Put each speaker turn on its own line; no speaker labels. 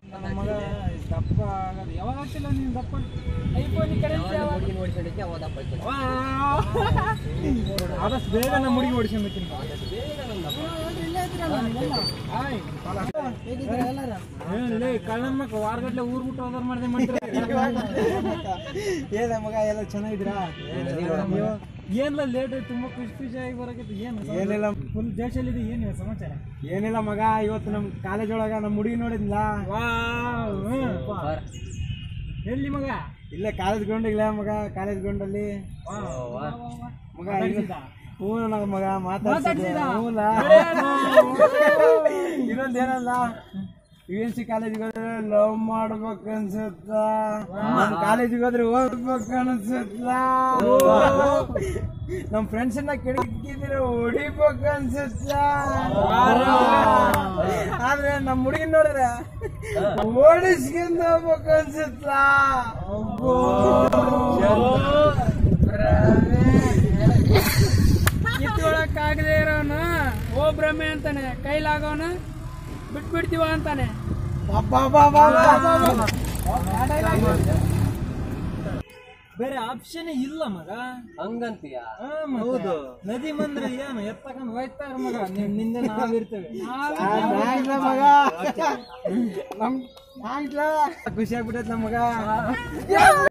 ನಮ್ಮ ಮಗ ದಪ್ಪ ಆಗೋದು ಯಾವಾಗ ಆಗ್ತಿಲ್ಲ ನೀನು ದಪ್ಪ
ಐಫೋನ್ ಈ ಕಡೆ ನಿಲ್ಸಿ
ಯಾವಾಗ
ಅವ.
ಹುಡುಗಿ ನೋಡ್ಕೊಂಡಿದ್ದೆ ಅವಾಗ ದಪ್ಪ ಆಯ್ತು.
ವಾ. ಆದಷ್ಟು ಬೇಗ ನಮ್ಮ ಹುಡುಗಿ ಓಡಿಸ್ಕೊಂಡ್ಬಿಡ್ತೀನಿ
ಬೇಗ ನನ್ ದಪ್ಪ.
ಹೇಗಿದ್ದೀರಾ ಎಲ್ಲಾರು?
ಏನಿಲ್ಲ ಕಳ್ಳನ ಮಕ್ಕ ವಾರಗಟ್ಲೆ ಊರ್ ಬಿಟ್ಟು ಹೋದಾರ ಮಾಡಿದೆ ಮಾಡ್ತಾರೆ
ಏನ ಮಗ ಎಲ್ಲ ಚೆನ್ನಾಗಿದ್ದೀರಾ
ನೀವು ಏನಿಲ್ಲ ಲೇಟ್ ಆಯ್ತು ತುಂಬಾ ಖುಷಿ ಖುಷಿಯಾಗಿ ಬರಕೈತಿ ಏನು
ಏನಿಲ್ಲ
ಫುಲ್ ದೇಶದಲ್ಲಿ ಏನು ಸಮಾಚಾರ
ಏನಿಲ್ಲ ಮಗ ಇವತ್ತು ನಮ್ಮ ಕಾಲೇಜ್ ಒಳಗ ನಮ್ಮ ಹುಡುಗಿ ನೋಡಿದ್ಲ
ವಾವ್, ಹ್ಮ್.
ಬಾರ್.
ಎಲ್ಲಿ ಮಗ
ಇಲ್ಲೇ ಕಾಲೇಜ್ ಗ್ರೌಂಡ್ ಇಲ್ಲ ಮಗ ಕಾಲೇಜ್ ಗ್ರೌಂಡ್ ಅಲ್ಲಿ
ವಾ.
ಮಗ
ಮಾತಾಡ್ಸಿದ್ದ?
ಹ್ಞೂ ನನ್ನ ಮಗ
ಮಾತಾಡ್ಸಿದ?
ಇನ್ನೊಂದ್ ಏನಲ್ಲ ಯು ಎನ್ ಸಿ ಕಾಲೇಜಿಗೆ ಹೋದ್ರೆ ಲವ್ ಮಾಡ್ಬೇಕು ಅನ್ಸುತ್ತ ನಮ್ಮ ಕಾಲೇಜಿಗೆ ಹೋದ್ರೆ ಓದ್ಬೇಕು ಅನ್ಸುತ್ತ ನಮ್ಮ ಫ್ರೆಂಡ್ಸ್ ಎಲ್ಲ ಕೆಡಕಿದ್ರೆ ಹೊಡಿಬೇಕು ಅನ್ಸುತ್ತ ಆದ್ರೆ ನಮ್ಮ ಹುಡುಗಿನ ನೋಡಿದ್ರೆ ಓಡಿಸ್ಕೊಂಡು ಹೋಗ್ಬೇಕು ಅನ್ಸುತ್ತ
ಕಿತ್ಕೊಳಕ್ಕಾಗದೇ ಇರೋನು ಓ ಭ್ರಮೆ ಅಂತಾನೆ ಕೈಲಾಗೋನ ಬಿಟ್ಬಿಡ್ತೀವ ಅಂತಾನೆ
ಬೇರೆ ಆಪ್ಷನ್ ಇಲ್ಲ ಮಗ
ಹಂಗಂತೀಯ
ಹೌದು ನದಿ ಬಂದ್ರೆ ಏನು ಎತ್ತಕೊಂಡು ಹೋಯ್ತಾರ ಮಗ ನಿನ್- ನಿಂದೆ ನಾವಿರ್ತೇವೆ
ಮಗ ನಮ್ ಖುಷಿ ಆಗ್ಬಿಟ್ಟೈತ್ ನಮ್ಮ ಮಗ